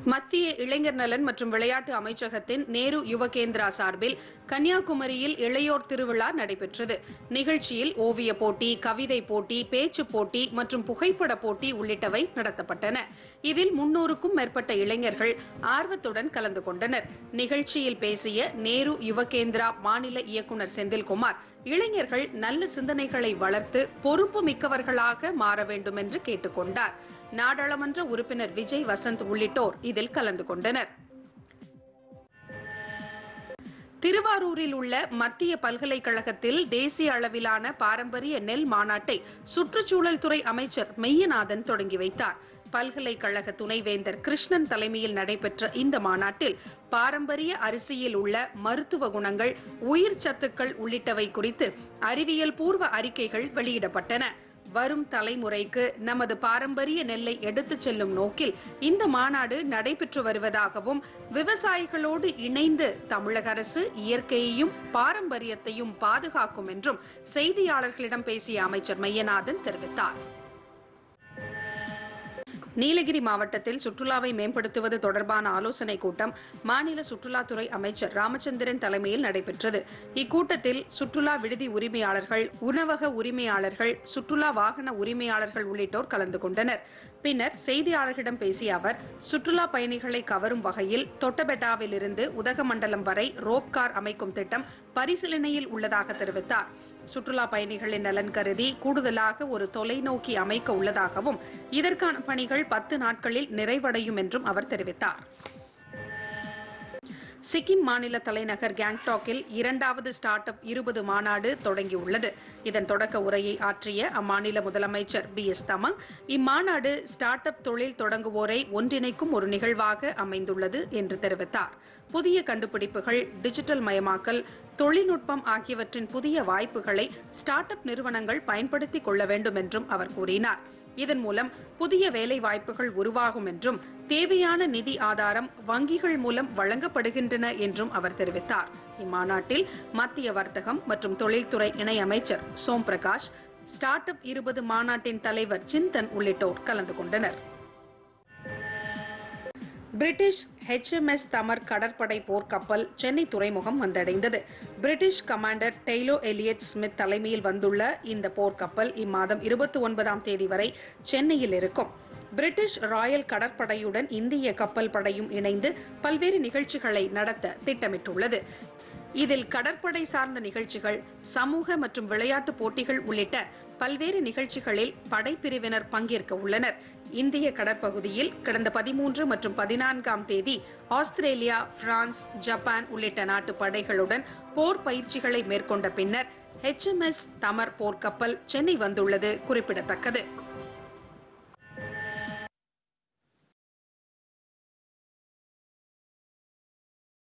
மத்திய இளைஞர் நலன் மற்றும் விளையாட்டு அமைச்சகத்தின் நேரு யுவகேந்திரா சார்பில் கன்னியாகுமரியில் இளையோர் திருவிழா நடைபெற்றது நிகழ்ச்சியில் ஓவிய போட்டி கவிதை போட்டி பேச்சு போட்டி மற்றும் புகைப்பட போட்டி உள்ளிட்டவை நடத்தப்பட்டன இதில் முன்னூறுக்கும் மேற்பட்ட இளைஞர்கள் ஆர்வத்துடன் கலந்து கொண்டனர் நிகழ்ச்சியில் பேசிய நேரு யுவகேந்திரா மாநில இயக்குநர் செந்தில்குமார் இளைஞர்கள் நல்ல சிந்தனைகளை வளர்த்து பொறுப்பு மிக்கவர்களாக மாற வேண்டும் என்று கேட்டுக்கொண்டார் நாடாளுமன்ற உறுப்பினர் விஜய் வசந்த் உள்ளிட்டோர் இதில் கலந்து கொண்டனர் திருவாரூரில் உள்ள மத்திய பல்கலைக்கழகத்தில் தேசிய அளவிலான பாரம்பரிய நெல் மாநாட்டை சுற்றுச்சூழல் துறை அமைச்சர் மெய்யநாதன் தொடங்கி வைத்தார் பல்கலைக்கழக துணைவேந்தர் கிருஷ்ணன் தலைமையில் நடைபெற்ற இந்த மாநாட்டில் பாரம்பரிய அரிசியில் உள்ள மருத்துவ குணங்கள் உயிர் சத்துக்கள் உள்ளிட்டவை குறித்து அறிவியல் பூர்வ அறிக்கைகள் வெளியிடப்பட்டன வரும் தலைமுறைக்கு நமது பாரம்பரிய நெல்லை எடுத்துச் செல்லும் நோக்கில் இந்த மாநாடு நடைபெற்று வருவதாகவும் விவசாயிகளோடு இணைந்து தமிழக அரசு இயற்கையையும் பாரம்பரியத்தையும் பாதுகாக்கும் என்றும் செய்தியாளர்களிடம் பேசிய அமைச்சர் மையநாதன் தெரிவித்தார் நீலகிரி மாவட்டத்தில் சுற்றுலாவை மேம்படுத்துவது தொடர்பான ஆலோசனைக் கூட்டம் மாநில சுற்றுலாத்துறை அமைச்சர் ராமச்சந்திரன் தலைமையில் நடைபெற்றது இக்கூட்டத்தில் சுற்றுலா விடுதி உரிமையாளர்கள் உணவக உரிமையாளர்கள் சுற்றுலா வாகன உரிமையாளர்கள் உள்ளிட்டோர் கலந்து கொண்டனர் பின்னர் செய்தியாளர்களிடம் பேசிய அவர் சுற்றுலா பயணிகளை கவரும் வகையில் தொட்டபெட்டாவில் இருந்து உதகமண்டலம் வரை ரோப் கார் அமைக்கும் திட்டம் பரிசீலனையில் உள்ளதாக தெரிவித்தார் சுற்றுலா பயணிகளின் நலன் கருதி கூடுதலாக ஒரு தொலைநோக்கி அமைக்க உள்ளதாகவும் இதற்கான பணிகள் பத்து நாட்களில் நிறைவடையும் என்றும் அவர் தெரிவித்தார் சிக்கிம் மாநில தலைநகர் கேங்டாக்கில் இரண்டாவது ஸ்டார்ட் அப் இருபது மாநாடு தொடங்கியுள்ளது இதன் தொடக்க உரையை ஆற்றிய அம்மாநில முதலமைச்சர் பி எஸ் தமங் இம்மாநாடு ஸ்டார்ட் அப் தொழில் தொடங்குவோரை ஒன்றிணைக்கும் ஒரு நிகழ்வாக அமைந்துள்ளது என்று தெரிவித்தார் புதிய கண்டுபிடிப்புகள் டிஜிட்டல் மயமாக்கல் தொழில்நுட்பம் ஆகியவற்றின் புதிய வாய்ப்புகளை ஸ்டார்ட் அப் நிறுவனங்கள் பயன்படுத்திக் கொள்ள வேண்டும் என்றும் அவர் கூறினார் இதன் மூலம் புதிய வேலை வாய்ப்புகள் உருவாகும் என்றும் தேவையான நிதி ஆதாரம் வங்கிகள் மூலம் வழங்கப்படுகின்றன என்றும் அவர் தெரிவித்தார் இம்மாநாட்டில் மத்திய வர்த்தகம் மற்றும் தொழில்துறை இணையமைச்சர் சோம் பிரகாஷ் ஸ்டார்ட் அப் இருபது மாநாட்டின் தலைவர் சிந்தன் உள்ளிட்டோர் கலந்து கொண்டனர் பிரிட்டிஷ் HMS தமர் கடற்படை போர்க்கப்பல் சென்னை துறைமுகம் வந்தடைந்தது British commander Taylor Elliot Smith தலைமையில் வந்துள்ள இந்த போர்க்கப்பல் இம்மாதம் இருபத்தி ஒன்பதாம் தேதி வரை சென்னையில் இருக்கும் பிரிட்டிஷ் ராயல் கடற்படையுடன் இந்திய கப்பல் படையும் இணைந்து பல்வேறு நிகழ்ச்சிகளை நடத்த திட்டமிட்டுள்ளது இதில் கடற்படை சார்ந்த நிகழ்ச்சிகள் சமூக மற்றும் விளையாட்டு போட்டிகள் உள்ளிட்ட பல்வேறு நிகழ்ச்சிகளில் படைப்பிரிவினர் பங்கேற்க உள்ளனர் இந்திய கடற்பகுதியில் கடந்த பதிமூன்று மற்றும் பதினான்காம் தேதி ஆஸ்திரேலியா பிரான்ஸ் ஜப்பான் உள்ளிட்ட நாட்டு படைகளுடன் போர் பயிற்சிகளை மேற்கொண்ட பின்னர் HMS தமர் போர்க்கப்பல் சென்னை வந்துள்ளது குறிப்பிடத்தக்கது